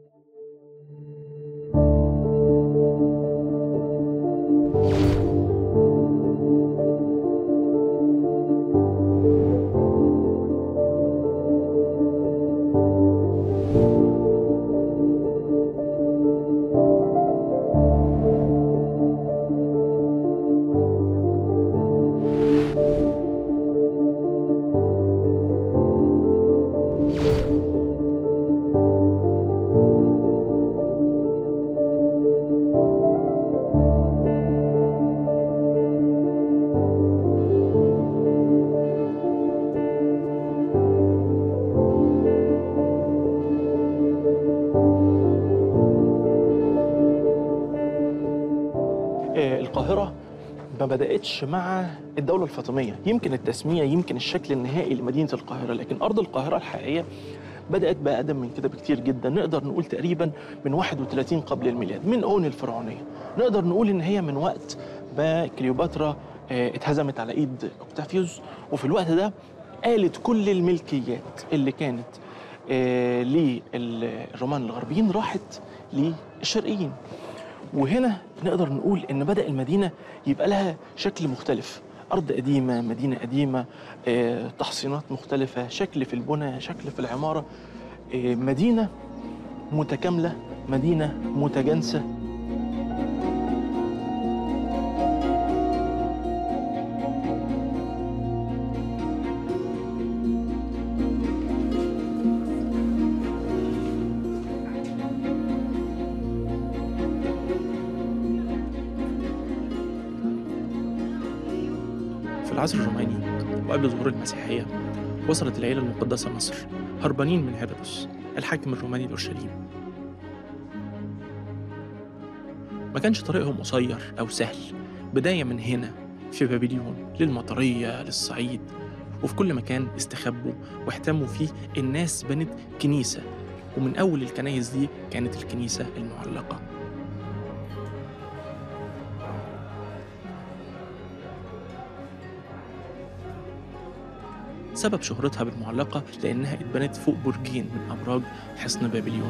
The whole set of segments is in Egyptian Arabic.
آه، القاهرة ما بدأتش مع الدولة الفاطمية يمكن التسمية يمكن الشكل النهائي لمدينة القاهرة لكن أرض القاهرة الحقيقية بدأت بقى أقدم من كده بكتير جدا نقدر نقول تقريبا من 31 قبل الميلاد من أون الفرعونية نقدر نقول إن هي من وقت ما كليوباترا آه، اتهزمت على إيد أوكتافيوس وفي الوقت ده قالت كل الملكيات اللي كانت آه، للرومان الغربيين راحت للشرقيين وهنا نقدر نقول ان بدا المدينه يبقى لها شكل مختلف ارض قديمه مدينه قديمه آه، تحصينات مختلفه شكل في البنى شكل في العماره آه، مدينه متكامله مدينه متجانسه في العصر الروماني وقبل ظهور المسيحية وصلت العيلة المقدسة مصر هربانين من هيرودس الحاكم الروماني لأورشليم ما كانش طريقهم قصير أو سهل بداية من هنا في بابليون للمطرية للصعيد وفي كل مكان استخبوا واحتموا فيه الناس بنت كنيسة ومن أول الكنايس دي كانت الكنيسة المعلقة سبب شهرتها بالمعلقة لأنها اتبنت فوق برجين من أبراج حصن بابليون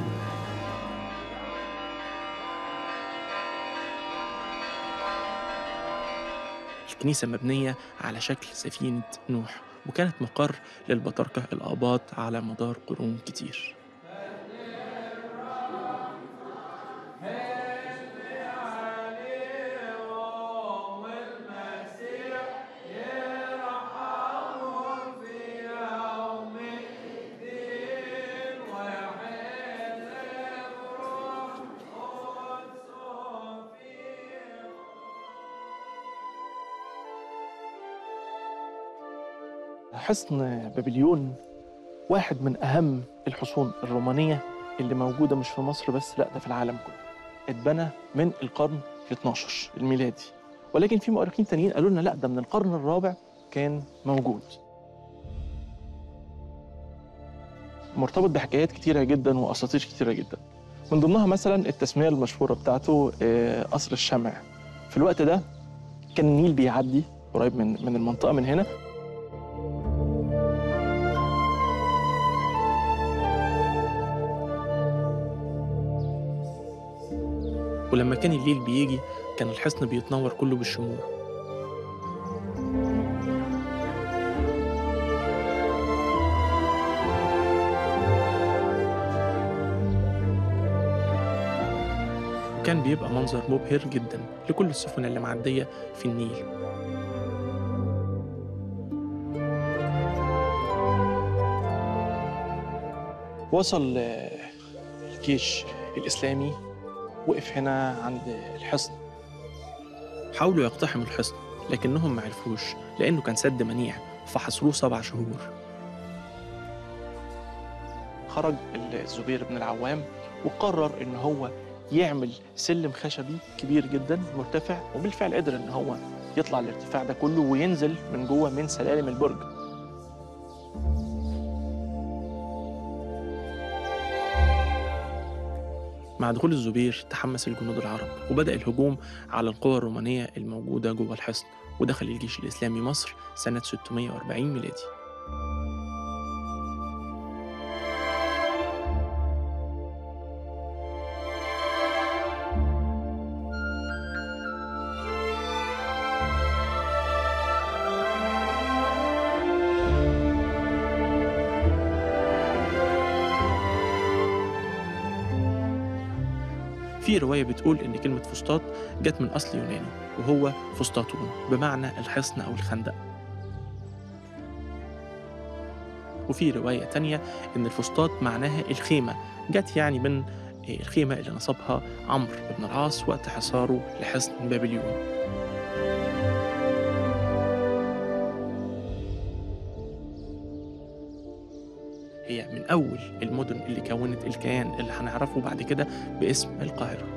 الكنيسة مبنية على شكل سفينة نوح وكانت مقر للبطاركة الآباط على مدار قرون كتير حصن بابليون واحد من أهم الحصون الرومانية اللي موجودة مش في مصر بس لا ده في العالم كله اتبنى من القرن ال 12 الميلادي ولكن في مؤرخين تانيين قالوا لنا لا ده من القرن الرابع كان موجود مرتبط بحكايات كتيرة جدا وأساطير كتيرة جدا من ضمنها مثلا التسمية المشهورة بتاعته آه، قصر الشمع في الوقت ده كان النيل بيعدي قريب من من المنطقة من هنا ولما كان الليل بيجي كان الحصن بيتنور كله بالشموع وكان بيبقى منظر مبهر جدا لكل السفن اللي معدية في النيل وصل آه، الجيش الإسلامي وقف هنا عند الحصن حاولوا يقتحموا الحصن لكنهم معرفوش لأنه كان سد منيع فحصروه سبع شهور خرج الزبير بن العوام وقرر ان هو يعمل سلم خشبي كبير جدا مرتفع وبالفعل قدر ان هو يطلع الارتفاع ده كله وينزل من جوه من سلالم البرج مع دخول الزبير تحمس الجنود العرب وبدأ الهجوم على القوى الرومانية الموجودة جوه الحصن ودخل الجيش الإسلامي مصر سنة 640 ميلادي في رواية بتقول إن كلمة فسطاط جت من أصل يوناني وهو فسطاطون بمعنى الحصن أو الخندق وفي رواية تانية إن الفسطاط معناها الخيمة جت يعني من الخيمة اللي نصبها عمرو بن العاص وقت حصاره لحصن بابليون هي من أول المدن اللي كونت الكيان اللي هنعرفه بعد كده باسم القاهرة